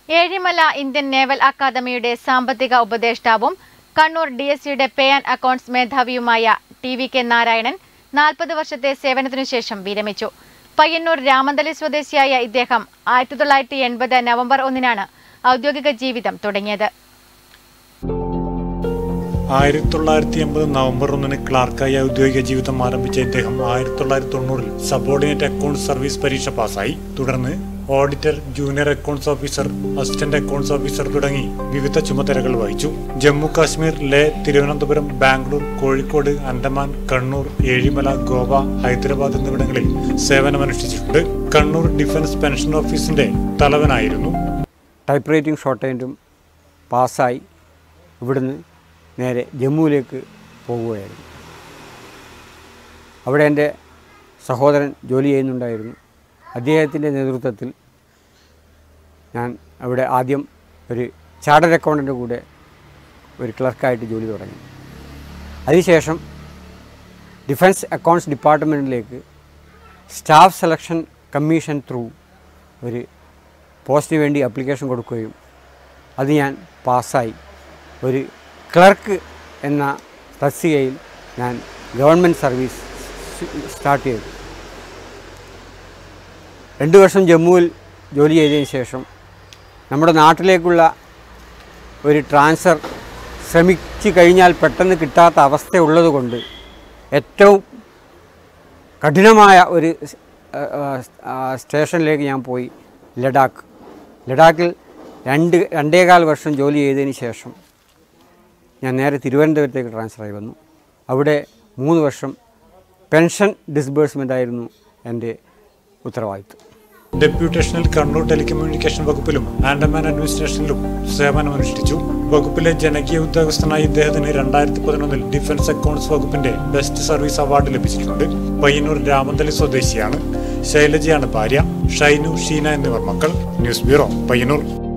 Ezhimala Indian naval അക്കാദമിയുടെ സാമ്പത്തിക ഉപദേഷ്ടാവും Kannur D S സിയുടെ പേ ആൻഡ് അക്കൗണ്ട്സ് മേധാവിയുമായ ടി വി കെ നാരായണൻ നാൽപ്പത് വർഷത്തെ സേവനത്തിനു ശേഷം വിരമിച്ചു പയ്യന്നൂർ രാമന്തളി സ്വദേശിയായ ഇദ്ദേഹം ആയിരത്തി തൊള്ളായിരത്തി എൺപത് നവംബർ ഒന്നിനാണ് ഔദ്യോഗിക ജീവിതം തുടങ്ങിയത് ആയിരത്തി തൊള്ളായിരത്തി എൺപത് നവംബർ ഒന്നിന് ക്ലാർക്കായി ഔദ്യോഗിക ജീവിതം ആരംഭിച്ച ഇദ്ദേഹം ആയിരത്തി തൊള്ളായിരത്തി തൊണ്ണൂറിൽ സബോർഡിനേറ്റ് അക്കൗണ്ട്സ് സർവീസ് പരീക്ഷ പാസ്സായി തുടർന്ന് auditor junior accounts officer assistant accounts officer തുടങ്ങി വിവിധ ചുമതലകൾ വഹിച്ചു ജമ്മു കാശ്മീർ ലേ തിരുവനന്തപുരം ബാംഗ്ലൂർ കോഴിക്കോട് അണ്ടമാൻ കണ്ണൂർ ഏഴിമല ഗോവ ഹൈദരാബാദ് എന്നിവിടങ്ങളിൽ സേവനമനുഷ്ഠിച്ചിട്ടുണ്ട് കണ്ണൂർ ഡിഫൻസ് പെൻഷൻ ഓഫീസിന്റെ തലവനായിരുന്നു ടൈപ്പ് റൈറ്റിംഗ് ഷോർട്ട് ഹാൻഡും പാസ്സായി ഇവിടുന്ന് നേരെ ജമ്മുവിലേക്ക് പോവുകയായിരുന്നു അവിടെ എൻ്റെ സഹോദരൻ ജോലി ചെയ്യുന്നുണ്ടായിരുന്നു അദ്ദേഹത്തിൻ്റെ നേതൃത്വത്തിൽ ഞാൻ അവിടെ ആദ്യം ഒരു ചാർട്ടർ അക്കൗണ്ടൻ്റെ കൂടെ ഒരു ക്ലർക്കായിട്ട് ജോലി തുടങ്ങി അതിനുശേഷം ഡിഫൻസ് അക്കൗണ്ട്സ് ഡിപ്പാർട്ട്മെൻറ്റിലേക്ക് സ്റ്റാഫ് സെലക്ഷൻ കമ്മീഷൻ ത്രൂ ഒരു പോസ്റ്റിന് വേണ്ടി അപ്ലിക്കേഷൻ കൊടുക്കുകയും അത് ഞാൻ പാസ്സായി ഒരു ക്ലർക്ക് എന്ന തസ്തികയിൽ ഞാൻ ഗവൺമെൻറ് സർവീസ് സ്റ്റാർട്ട് ചെയ്തു രണ്ട് വർഷം ജമ്മുവിൽ ജോലി ചെയ്തതിന് ശേഷം നമ്മുടെ നാട്ടിലേക്കുള്ള ഒരു ട്രാൻസ്ഫർ ശ്രമിച്ചു കഴിഞ്ഞാൽ പെട്ടെന്ന് കിട്ടാത്ത അവസ്ഥ ഉള്ളതുകൊണ്ട് ഏറ്റവും കഠിനമായ ഒരു സ്- ആ, ആ, സ്റ്റേഷനിലേക്ക് ഞാൻ പോയി ലഡാക്ക് ലഡാക്കിൽ രണ്ട് രണ്ടേകാൽ വർഷം ജോലി ചെയ്തതിന് ശേഷം ഞാൻ നേരെ തിരുവനന്തപുരത്തേക്ക് ട്രാൻസ്ഫർ ആയി വന്നു അവിടെ മൂന്ന് വർഷം പെൻഷൻ ഡിസ്ബേഴ്സ്മെൻ്റ് ആയിരുന്നു എൻ്റെ ഉത്തരവാദിത്വം ഡെപ്യൂട്ടേഷനിൽ കണ്ണൂർ ടെലികമ്മ്യൂണിക്കേഷൻ വകുപ്പിലും ആൻഡമാൻ അഡ്മിനിസ്ട്രേഷനിലും സേവനമനുഷ്ഠിച്ചു വകുപ്പിലെ ജനകീയ ഉദ്യോഗസ്ഥനായി ഇദ്ദേഹത്തിന് രണ്ടായിരത്തി പതിനൊന്നിൽ ഡിഫൻസ് അക്കൗണ്ട്സ് വകുപ്പിന്റെ ബെസ്റ്റ് സർവീസ് അവാർഡ് ലഭിച്ചിട്ടുണ്ട് പയ്യന്നൂർ രാമന്തളി സ്വദേശിയാണ് ശൈലജയാണ് ഭാര്യ ഷൈനു ഷീന എന്നിവർ മക്കൾ ന്യൂസ് ബ്യൂറോ പയ്യന്നൂർ